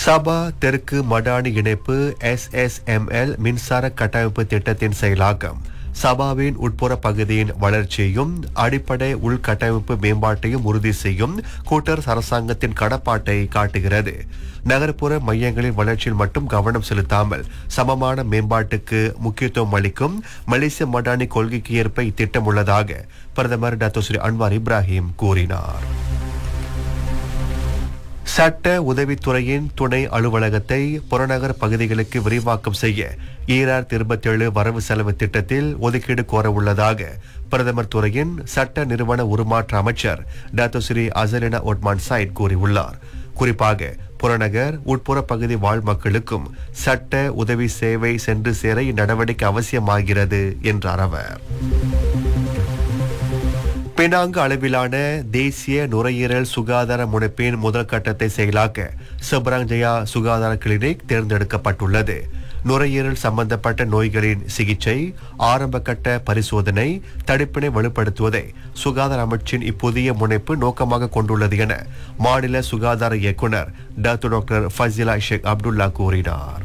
சபா தெற்கு மடானி இணைப்பு எஸ்எஸ்எம்எல் மின்சார கட்டமைப்பு திட்டத்தின் செயலாக்கம் சபாவின் உட்புற பகுதியின் வளர்ச்சியையும் அடிப்படை உள்கட்டமைப்பு மேம்பாட்டையும் உறுதி செய்யும் கூட்டரசு அரசாங்கத்தின் கடப்பாட்டை காட்டுகிறது நகர்ப்புற மையங்களின் வளர்ச்சியில் மட்டும் கவனம் செலுத்தாமல் சமமான மேம்பாட்டுக்கு முக்கியத்துவம் அளிக்கும் மலேசிய மடானி கொள்கைக்கு ஏற்ப இத்திட்டம் உள்ளதாக பிரதமர் டாக்டர் ஸ்ரீ அன்வார் இப்ராஹிம் கூறினார் சட்ட உதவித்துறையின் துணை அலுவலகத்தை புறநகர் பகுதிகளுக்கு விரிவாக்கம் செய்ய ஈரார் இருபத்தேழு வரவு செலவு திட்டத்தில் ஒதுக்கீடு கோர உள்ளதாக பிரதமர் துறையின் சட்ட நிறுவன உருமாற்ற அமைச்சர் doctor Sri Azalina Othman Said கூறியுள்ளார் குறிப்பாக புறநகர் உட்புற பகுதி வாழ் மக்களுக்கும் சட்ட உதவி சேவை சென்று சேர இந்நடவடிக்கை அவசியமாகிறது என்றார் அவர் பினாங்கு அளவிலான தேசிய நுரையீரல் சுகாதார முனைப்பின் முதல் கட்டத்தை செயலாக்க சப்ராங்ஜயா சுகாதார கிளினிக் தேர்ந்தெடுக்கப்பட்டுள்ளது நுரையீரல் சம்பந்தப்பட்ட நோய்களின் சிகிச்சை ஆரம்ப கட்ட பரிசோதனை தடுப்பினை வலுப்படுத்துவதை சுகாதார அமைச்சின் இப்புதிய முனைப்பு நோக்கமாக கொண்டுள்ளது என மாநில சுகாதார இயக்குனர் doctor doctor Fazila Sheikh Abdullah கூறினார்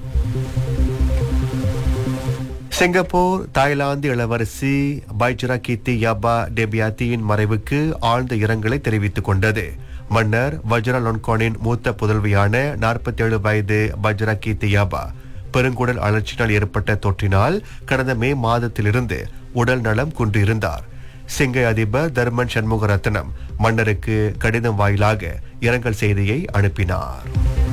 சிங்கப்பூர் தாய்லாந்து இளவரசி பைஜரா கீர்த்தி யாபா டெபியாத்தியின் மறைவுக்கு ஆழ்ந்த இரங்கலை தெரிவித்துக் கொண்டது மன்னர் வஜ்ரா லொன்கானின் மூத்த புதல்வியான 47 வயது பஜ்ரா கீர்த்தி யாபா பெருங்குடல் அழற்சியினால் ஏற்பட்ட தொற்றினால் கடந்த மே மாதத்திலிருந்து உடல் நலம் குன்றிருந்தார் சிங்கை அதிபர் தர்மன் சண்முகரத்னம் மன்னருக்கு கடிதம் வாயிலாக இரங்கல் செய்தியை அனுப்பினார்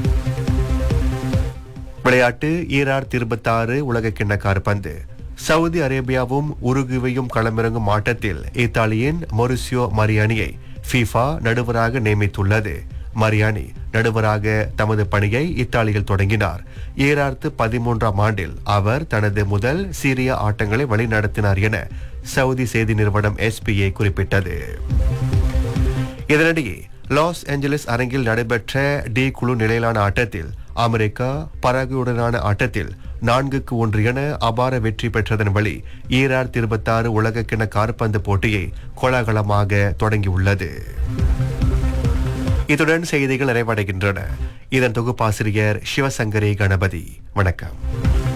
விளையாட்டு ஈரார் இருபத்தாறு உலக கிண்ண காற்பந்து சவுதி அரேபியாவும் உருகுவையும் களமிறங்கும் ஆட்டத்தில் இத்தாலியின் மொரிசியோ மரியானியை ஃபீஃபா நடுவராக நியமித்துள்ளது மரியானி நடுவராக தமது பணியை இத்தாலியில் தொடங்கினார் ஈரார்த்து பதிமூன்றாம் ஆண்டில் அவர் தனது முதல் சீரிய ஆட்டங்களை வழிநடத்தினார் என சவுதி செய்தி நிறுவனம் எஸ்பிஏ குறிப்பிட்டது இதனிடையே லாஸ் ஏஞ்சலஸ் அரங்கில் நடைபெற்ற டி குழு நிலையிலான ஆட்டத்தில் அமெரிக்கா பராகுயுடனான ஆட்டத்தில் நான்குக்கு ஒன்று என அபார வெற்றி பெற்றதன் வழி ஈரார் இருபத்தாறு உலகக்கிண காற்பந்து போட்டியை கோலாகலமாக தொடங்கியுள்ளது இத்துடன் செய்திகள் நிறைவடைகின்றன இதன் தொகுப்பாசிரியர் சிவசங்கரி கணபதி வணக்கம்